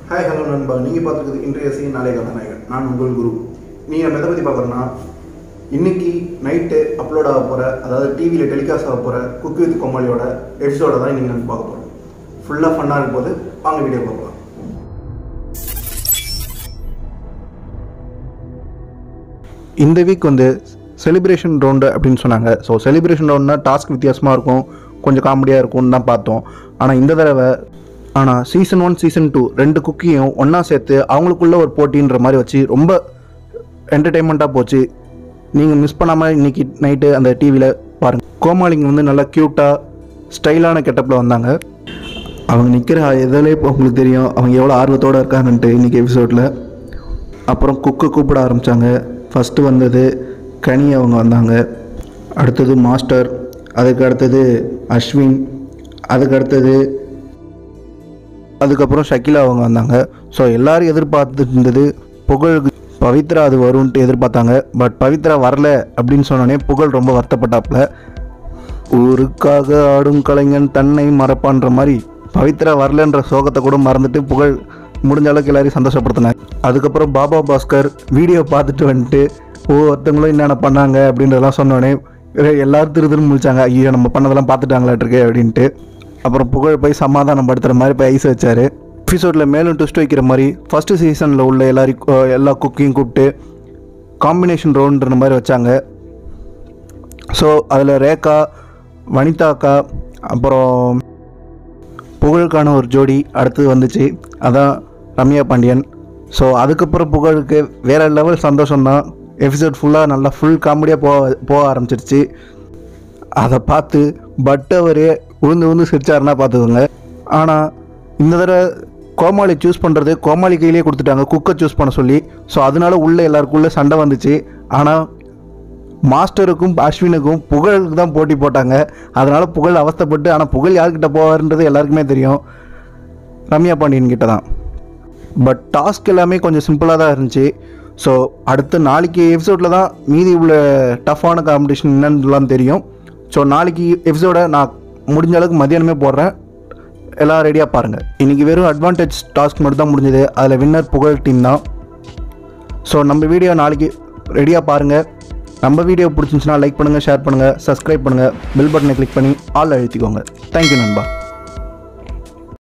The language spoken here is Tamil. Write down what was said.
ஹாய் ஹலோ நண்பா நீங்கள் பார்த்துருக்குது இன்றைய செய்தி நாளைய கதாநாயகன் நான் உங்கள் குரு நீங்கள் நம்ம எதை பற்றி பார்க்குறோன்னா இன்னைக்கு நைட்டு அப்லோட் ஆக போகிற அதாவது டிவியில் டெலிகாஸ்ட் ஆக போகிற குக் வித் கோமாளியோட எபிசோட தான் இன்றைக்கி நம்ம பார்க்க போகிறோம் ஃபுல்லாக ஃபன்னாக இருக்கும் போது வாங்க வீடியோ பார்க்கலாம் இந்த வீக் வந்து செலிப்ரேஷன் ரவுண்டு அப்படின்னு சொன்னாங்க ஸோ செலிப்ரேஷன் ரவுண்ட்னா டாஸ்க் வித்தியாசமாக இருக்கும் கொஞ்சம் காமெடியாக இருக்கும்னு தான் பார்த்தோம் ஆனால் இந்த தடவை ஆனால் சீசன் ஒன் சீசன் டூ ரெண்டு குக்கியும் ஒன்றா சேர்த்து அவங்களுக்குள்ள ஒரு போட்டின்ற மாதிரி வச்சு ரொம்ப என்டர்டெயின்மெண்ட்டாக போச்சு நீங்கள் மிஸ் பண்ணாமல் இன்னைக்கு நைட்டு அந்த டிவியில் பாருங்கள் கோமாளிங்க வந்து நல்லா க்யூட்டாக ஸ்டைலான கெட்டப்பில் வந்தாங்க அவங்க நிற்கிற எதிலே இப்போ உங்களுக்கு தெரியும் அவங்க எவ்வளோ ஆர்வத்தோடு இருக்காங்கன்ட்டு இன்றைக்கி எபிசோடில் அப்புறம் குக்கு கூப்பிட ஆரம்பித்தாங்க ஃபஸ்ட்டு வந்தது கனி அவங்க வந்தாங்க அடுத்தது மாஸ்டர் அதுக்கு அடுத்தது அஸ்வின் அதுக்கு அடுத்தது அதுக்கப்புறம் ஷக்கிலா அவங்க வந்தாங்க ஸோ எல்லாரும் எதிர்பார்த்துட்டு இருந்தது புகழ் பவித்ரா அது வரும்ன்ட்டு எதிர்பார்த்தாங்க பட் பவித்ரா வரல அப்படின்னு சொன்னோடனே புகழ் ரொம்ப வருத்தப்பட்டாப்புல ஊருக்காக ஆடும் கலைஞன் தன்னை மறப்பான்ற மாதிரி பவித்ரா வரலன்ற சோகத்தை கூட மறந்துட்டு புகழ் முடிஞ்ச அளவுக்கு எல்லாரையும் சந்தோஷப்படுத்தினார் அதுக்கப்புறம் பாபா பாஸ்கர் வீடியோ பார்த்துட்டு வந்துட்டு ஓ ஒருத்தவங்களும் என்னென்ன பண்ணாங்க அப்படின்றதெல்லாம் சொன்னோடனே ஏய், எல்லாரும் திரு திரும்ப முடிச்சாங்க ஐயோ நம்ம பண்ணதெல்லாம் பார்த்துட்டாங்களாட்டிருக்கே அப்படின்ட்டு அப்புறம் புகழ் போய் சமாதானம் படுத்துகிற மாதிரி போய் ஐஸ் வச்சார் எபிசோடில் மேலும் ட்விஸ்ட் வைக்கிற மாதிரி ஃபஸ்ட்டு சீசனில் உள்ள எல்லாரையும் கு- எல்லா குக்கையும் கூப்பிட்டு காம்பினேஷன் ரவுண்டுன்ற மாதிரி வச்சாங்க ஸோ அதில் ரேகா வனிதா அக்கா அப்புறம் புகழுக்கான ஒரு ஜோடி அடுத்தது வந்துச்சு அதான் ரம்யா பாண்டியன் ஸோ அதுக்கப்புறம் புகழுக்கு வேறு லெவல் சந்தோஷம்தான் எபிசோட் ஃபுல்லாக நல்லா ஃபுல் காமெடியாக போக போக ஆரம்பிச்சிருச்சு அதை பார்த்து பட் அவரே உழுந்து உழுந்து சிரிச்சாருன்னா பார்த்துக்கோங்க ஆனால் இந்த தடவை கோமாளி சூஸ் பண்ணுறது கோமாளி கையிலேயே கொடுத்துட்டாங்க குக்கை சூஸ் பண்ண சொல்லி ஸோ அதனால உள்ளே எல்லாருக்குள்ளே சண்டை வந்துச்சு ஆனால் மாஸ்டருக்கும் அஸ்வினுக்கும் புகழுக்கு தான் போட்டி போட்டாங்க அதனால் புகழ் அவஸ்தைப்பட்டு ஆனால் புகழ் யார்கிட்ட போவார்ன்றது எல்லாருக்குமே தெரியும் ரம்யா பாண்டியன் கிட்ட தான் பட் டாஸ்க் எல்லாமே கொஞ்சம் சிம்பிளாக தான் இருந்துச்சு ஸோ அடுத்த நாளைக்கு எபிசோடில் தான் மீதி உள்ள டஃப்பான காம்படிஷன் என்னன்னுலாம் தெரியும் ஸோ நாளைக்கு எபிசோடை நான் முடிஞ்ச அளவுக்கு மதியானமே போடுறேன் எல்லாம் ரெடியாக பாருங்கள் இன்றைக்கி வெறும் அட்வான்டேஜ் டாஸ்க் மட்டும் தான் முடிஞ்சது அதில் வின்னர் புகழ் டீம் தான் ஸோ நம்ம வீடியோ நாளைக்கு ரெடியாக பாருங்கள் நம்ம வீடியோ பிடிச்சிருந்துச்சுன்னா லைக் பண்ணுங்கள் ஷேர் பண்ணுங்கள் சப்ஸ்கிரைப் பண்ணுங்கள் பெல் பட்டனை கிளிக் பண்ணி ஆல் அழுத்திக்கோங்க தேங்க்யூ நண்பா